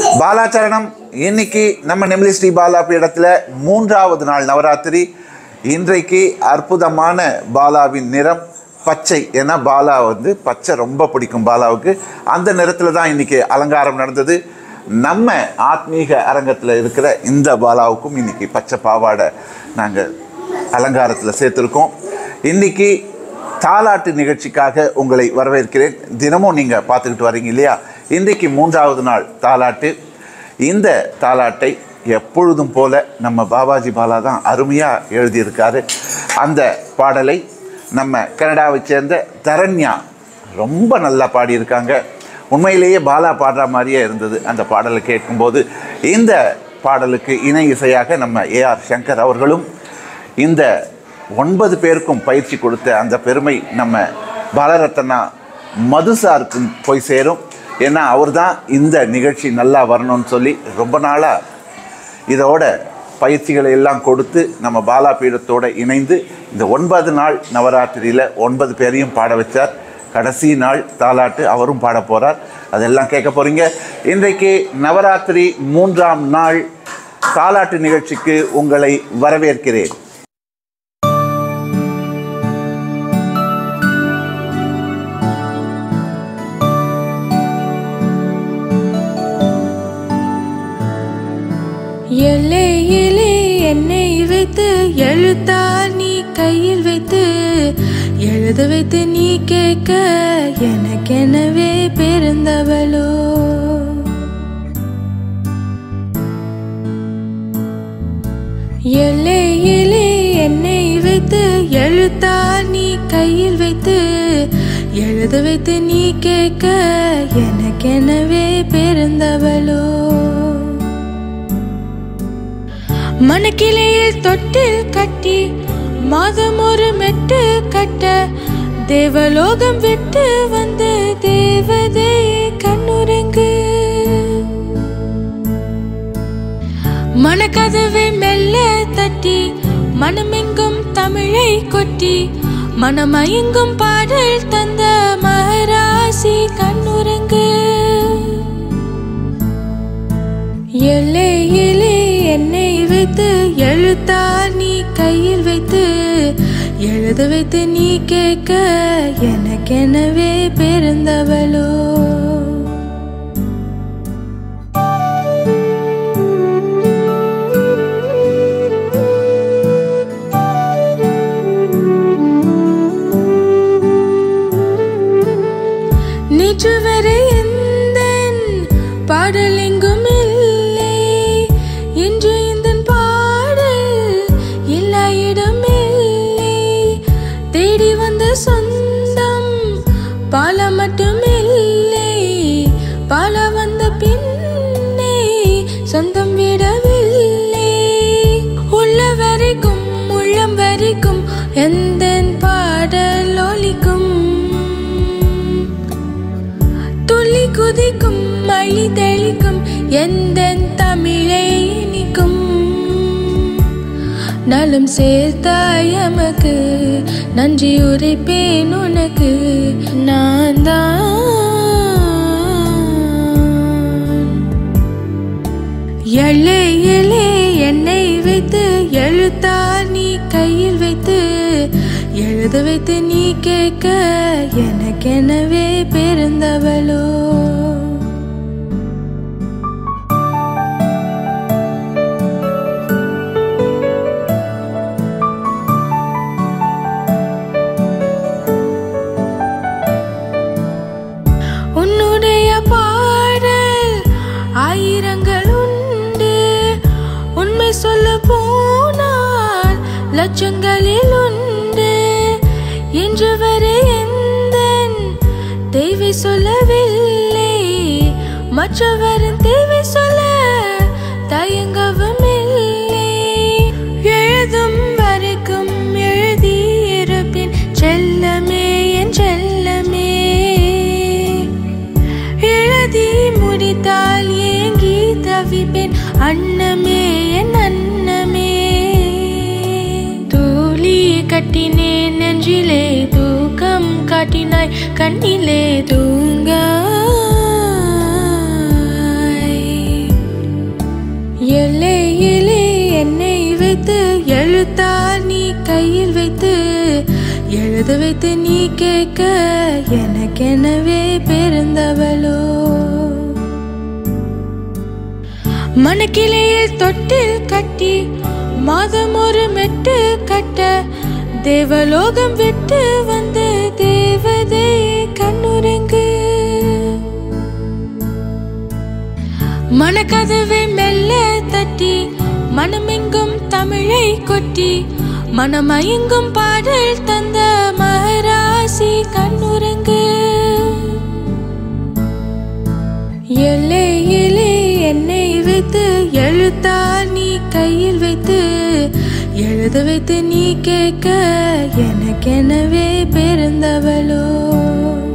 பாலாச்சரணம் இன்னைக்கு நம்ம நெமிலி ஸ்ரீ பாலா பீடத்தில் மூன்றாவது நாள் நவராத்திரி இன்றைக்கு அற்புதமான பாலாவின் நிறம் பச்சை ஏன்னா பாலா வந்து பச்சை ரொம்ப பிடிக்கும் பாலாவுக்கு அந்த நிறத்தில் தான் இன்னைக்கு அலங்காரம் நடந்தது நம்ம ஆத்மீக அரங்கத்தில் இருக்கிற இந்த பாலாவுக்கும் இன்னைக்கு பச்சை பாவாடை நாங்கள் அலங்காரத்தில் சேர்த்துருக்கோம் இன்னைக்கு தாலாட்டு நிகழ்ச்சிக்காக உங்களை வரவேற்கிறேன் தினமும் நீங்கள் பார்த்துக்கிட்டு வரீங்க இல்லையா இன்றைக்கு மூன்றாவது நாள் தாலாட்டு இந்த தாலாட்டை எப்பொழுதும் போல நம்ம பாபாஜி பாலா தான் அருமையாக எழுதியிருக்காரு அந்த பாடலை நம்ம கனடாவைச் சேர்ந்த தரண்யா ரொம்ப நல்லா பாடியிருக்காங்க உண்மையிலேயே பாலா பாடுற மாதிரியே இருந்தது அந்த பாடலை கேட்கும்போது இந்த பாடலுக்கு இணை இசையாக நம்ம ஏஆர் சங்கர் அவர்களும் இந்த ஒன்பது பேருக்கும் பயிற்சி கொடுத்த அந்த பெருமை நம்ம பாலரத்னா மதுசாருக்கும் போய் சேரும் ஏன்னா அவர் தான் இந்த நிகழ்ச்சி நல்லா வரணும்னு சொல்லி ரொம்ப நாளாக இதோட பயிற்சிகளை எல்லாம் கொடுத்து நம்ம பாலா பீடத்தோட இணைந்து இந்த ஒன்பது நாள் நவராத்திரியில் ஒன்பது பேரையும் பாட வச்சார் கடைசி நாள் தாலாட்டு அவரும் பாட போகிறார் அதெல்லாம் கேட்க போகிறீங்க இன்றைக்கு நவராத்திரி மூன்றாம் நாள் தாலாட்டு நிகழ்ச்சிக்கு உங்களை வரவேற்கிறேன் எல்லை எல்லை என்னை வைத்து எழுத்தால் நீ கையில் வைத்து எழுத வைத்து நீ கேட்க எனக்கெனவே பிறந்தவளோ எல்லை எல்லை என்னை வைத்து எழுத்தால் நீ கையில் வைத்து எழுத வைத்து நீ கேட்க எனக்கெனவே பிறந்தவளோ மணக்கிளையில் தொட்டில் கட்டி மாதம் ஒரு மெட்டு கட்ட தேவலோகம் விட்டு வந்த தேவதை கண்ணுரங்கு மனக்கதவை மெல்ல தட்டி மனமெங்கும் தமிழை கொட்டி மனமயங்கும் பாடல் தந்த மகராசி கண்ணுரங்கு எல்லை எல்லை என்னை வைத்து எழுத்தால் நீ கையில் வைத்து எழுத வைத்து நீ கேட்க எனக்கெனவே பிறந்தவளோ நேற்று வரை எந்த பாடல் எங்கும் இல்லை இன்று இந்த பாடல் எல்லா இடமில்லை தேடி வந்த சொந்தம் பால மட்டுமில்லை பால வந்த பின்னே சொந்தம் விடவில்லை உள்ள வரைக்கும் உள்ளம் வரைக்கும் எந்த பாடல் ஒலிக்கும் துள்ளி குதிக்கும் மழி தெளிக்கும் எந்த தமிழை இனிக்கும் நலம் சேர்த்தாய் எமக்கு நன்றி உரைப்பேன் உனக்கு நான் தான் எல்லை எல்லை என்னை வைத்து எழுத்தால் நீ கையில் வைத்து எழுத வைத்து நீ கேட்க எனக்கெனவே பிறந்தவளோ உன்னுடைய பாடல் ஆயிரங்கள் உண்டு உண்மை சொல்ல போனால் லட்சங்களில் உண்டு இன்று வரை எந்த தேவை சொல்லவில்லை மற்றவரின் தேவை சொல்ல தயங்கவும் இல்லை எழுதும் வரைக்கும் எழுதியிருப்பேன் செல்லமே என் செல்லமே எழுதி முடித்தால் ஏங்கி தவிப்பேன் அன்னமே என் அன்னமே தூளி கட்டினேன் நெஞ்சிலே தூக்கம் காட்டினாய் கண்ணிலே தூங்க எழுத வைத்து நீ கேட்க எனக்கெனவே பிறந்தவளோ மணக்கிளையில் தொட்டில் கட்டி மாதம் ஒரு மெட்டு கட்ட தேவலோகம் விட்டு வந்த தேவதை கண்ணுரங்கு மனக்கதவை மெல்ல தட்டி மனமெங்கும் தமிழை கொட்டி மனமயங்கும் பாடல் தந்த மகராசி கண்ணுரங்கு எல்லை எலே என்னை வைத்து எழுத்தால் நீ கையில் வைத்து எழுத வைத்து நீ கேட்க எனக்கெனவே பிறந்தவளோ